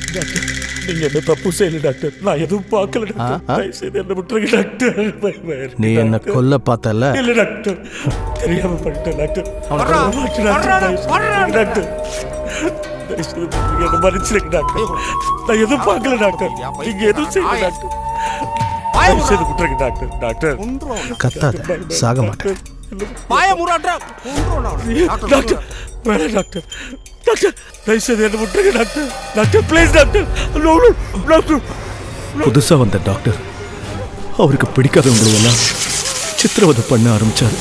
Doctor நீங்க என்ன தப்பு செய்யல டாக்டர் நான் எதுவும் பார்க்கல டாக்டர் ஆ? தயவு செய்து என்ன விட்டுருங்க டாக்டர் பை, பை, நீ என்ன டாக்டர். கொல்ல பார்த்தல இல்ல டாக்டர் தெரியாம பண்ணிட்டேன் டாக்டர் அவனை நான் மாட்டேன் டாக்டர். தயவு செய்து டாக்டர் தயவு செய்து விட்டுருங்க. என்னை மன்னிச்சிருங்க டாக்டர் நான் எதுவும் பார்க்கல டாக்டர் நீங்க எதுவும் செய்யல டாக்டர் தயவு செய்து விட்டுருங்க டாக்டர் டாக்டர் கத்தாத சாக மாட்டேன் பாய முறாட்ரா டாக்டர் வேணாம் டாக்டர் டாக்டர் தயவு செய்து என்ன விட்டுருங்க doctor doctor please doctor no no doctor புதுசா வந்த டாக்டர் அவருக்கு பிடிக்காதவங்களெல்லாம் சித்திரவதை பண்ண ஆரம்பிச்சாரு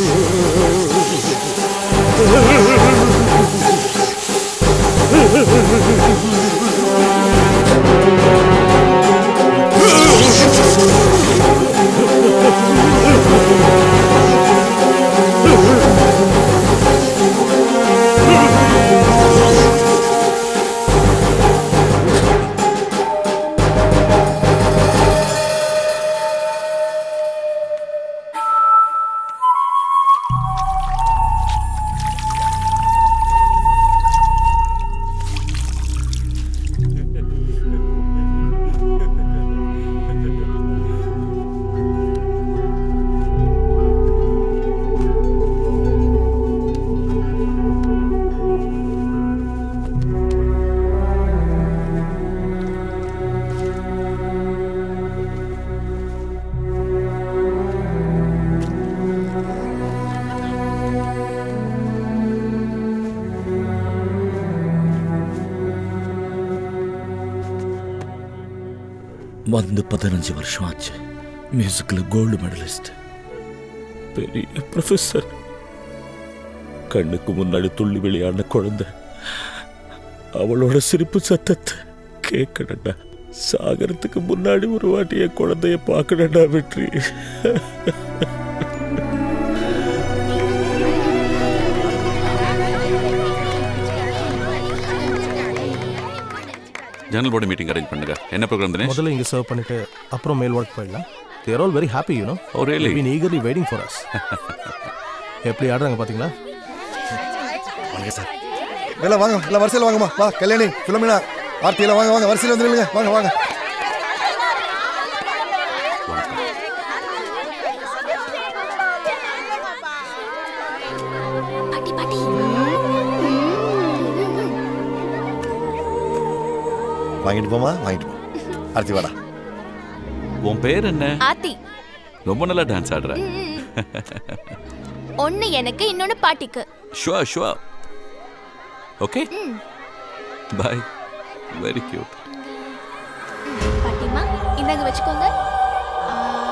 வந்து பதினஞ்சு வருஷம் ஆச்சு மியூசிக்கில் கோல்டு மெடலிஸ்ட் பெரிய ப்ரொஃபஸர் கண்ணுக்கு முன்னாடி துள்ளி விளையாடின குழந்தை அவளோட சிரிப்பு சத்தத்தை கேட்கணும்டா சாகரத்துக்கு முன்னாடி ஒரு வாட்டி என் குழந்தைய பார்க்கணும்டா வெற்றி ஜனரல் பாடி மீட்டிங் அரேஞ்ச் பண்ணுங்க என்ன ப்ரோக்ராம் தினேஷ் முதல்ல இங்க சர்வ் பண்ணிட்டு அப்புறம் மேல் ஒர்க் போயிடலாம் they're all very happy you know Oh, really? been eagerly waiting for us எப்படி ஆடுறாங்க பாத்தீங்களா வாங்க சார் எல்லாம் வாங்க எல்லாம் வரிசையில் வாங்கம்மா வா கல்யாணி பிலமினா ஆர்த்தி எல்லாம் வாங்க வாங்க வரிசையில் வந்துருங்க வாங்க வாங்க வாங்கிட்டு போமா வாங்கிட்டு போ ஆர்த்தி வாடா உன் பேர் என்ன ஆத்தி ரொம்ப நல்லா டான்ஸ் ஆடுற ஒன்னு எனக்கு இன்னொன்னு பாட்டிக்கு ஷுவா ஷுவா ஓகே பாய் வெரி கியூட் பாட்டிமா இந்தாங்க வச்சுக்கோங்க ஆ,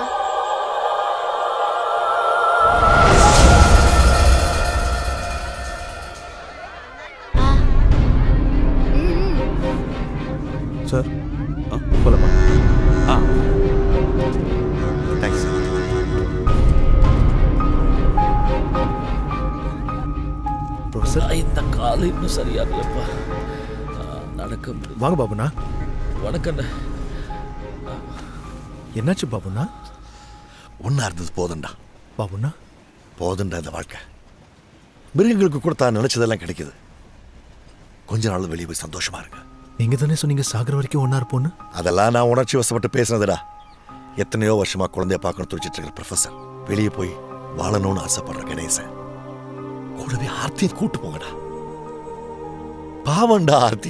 ஆ. ம், ம். சார் போலமா ஆ தேங்க்ஸ் ப்ரொஃபசர் இந்த கால இன்னும் சரியாகலப்பா நடக்க முடியும் வாங்க பாபுண்ணா வணக்கம் என்னாச்சு பாபுண்ணா ஒன்றா இருந்தது போதும்டா பாபுண்ணா போதும்டா இந்த வாழ்க்கை மிருகங்களுக்கு கொடுத்தா நினைச்சதெல்லாம் கிடைக்குது கொஞ்ச நாள் வெளியே போய் சந்தோஷமா இருங்க நீங்க தானே சொன்னீங்க சாகர வரைக்கும் ஒன்னா இருப்போன்னு அதெல்லாம் நான் உணர்ச்சி வசப்பட்டு பேசுனதுடா எத்தனையோ வருஷமா குழந்தைய பார்க்கணும் துடிச்சிட்டு இருக்கிற ப்ரொஃபசர் வெளியே போய் வாழணும்னு ஆசைப்படுற கணேசன் கூடவே ஆர்த்தியை கூட்டு போங்கடா பாவம்டா ஆர்த்தி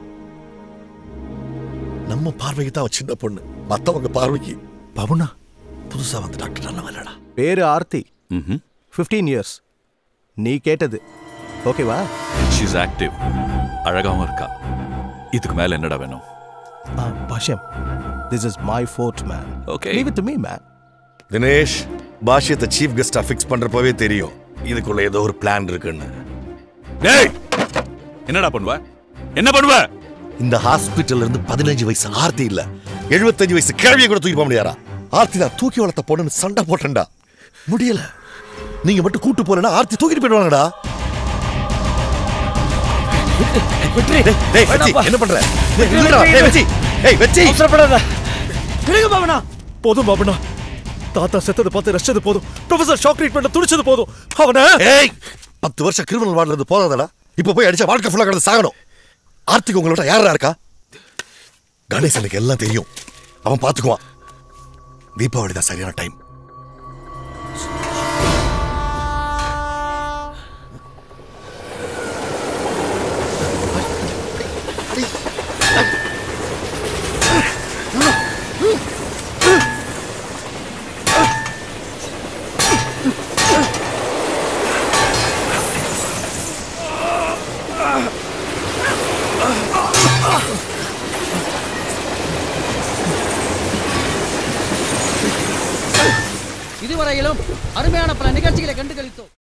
நம்ம பார்வைக்கு தான் அவ சின்ன பொண்ணு மத்தவங்க பார்வைக்கு பாபுண்ணா புதுசா வந்த டாக்டர் நல்லவன் இல்லடா பேரு ஆர்த்தி ம் ஃபிஃப்டீன் இயர்ஸ் நீ கேட்டது ஓகேவா ஷீஸ் ஆக்டிவ் அழகாவும் இருக்கா இதுக்கு மேல என்னடா வேணும் ஆ Bhashyam this is my fort man Okay. Leave it to me man Dinesh பாஷ்யத்தை சீஃப் கெஸ்டா ஃபிக்ஸ் பண்றப்பவே தெரியும் இதுக்குள்ள ஏதோ ஒரு பிளான் இருக்குன்னு டேய் என்னடா பண்ணுவ என்ன பண்ணுவ இந்த ஹாஸ்பிட்டல்ல இருந்து பதினஞ்சு வயசு ஆர்த்தி இல்ல எழுபத்தஞ்சு வயசு கேள்வியை கூட தூக்கி போக முடியாரா ஆர்த்தி நான் தூக்கி வளர்த்த பொண்ணுன்னு சண்டை போட்டேன்டா முடியல நீங்க மட்டும் கூட்டு போலனா ஆர்த்தி தூக்கிட்டு போயிடுவாங்கடா டேய், டேய், வெச்சி, என்ன பண்ற டேய், நில்லுடா. டேய், வெச்சி. ஏய், வெச்சி. போதும் பாபுண்ணா தாத்தா செத்தது பார்த்து ரசிச்சது போதும் ப்ரொஃபசர் ஷாக் ட்ரீட்மெண்ட் துடிச்சது போதும் அவனை ஏய் பத்து வருஷம் கிரிமினல் வார்டுல இருந்து போதாதடா இப்ப போய் அடிச்சா வாழ்க்கை ஃபுல்லா கிடந்து சாகணும் ஆர்த்திக்கு உங்கள்ட்ட யாரா இருக்கா கணேசனுக்கு எல்லாம் தெரியும் அவன் பார்த்துக்குவான் தீபாவளி தான் சரியான டைம் இதுவரையிலும் அருமையான பல நிகழ்ச்சிகளை கண்டுகளித்தோம்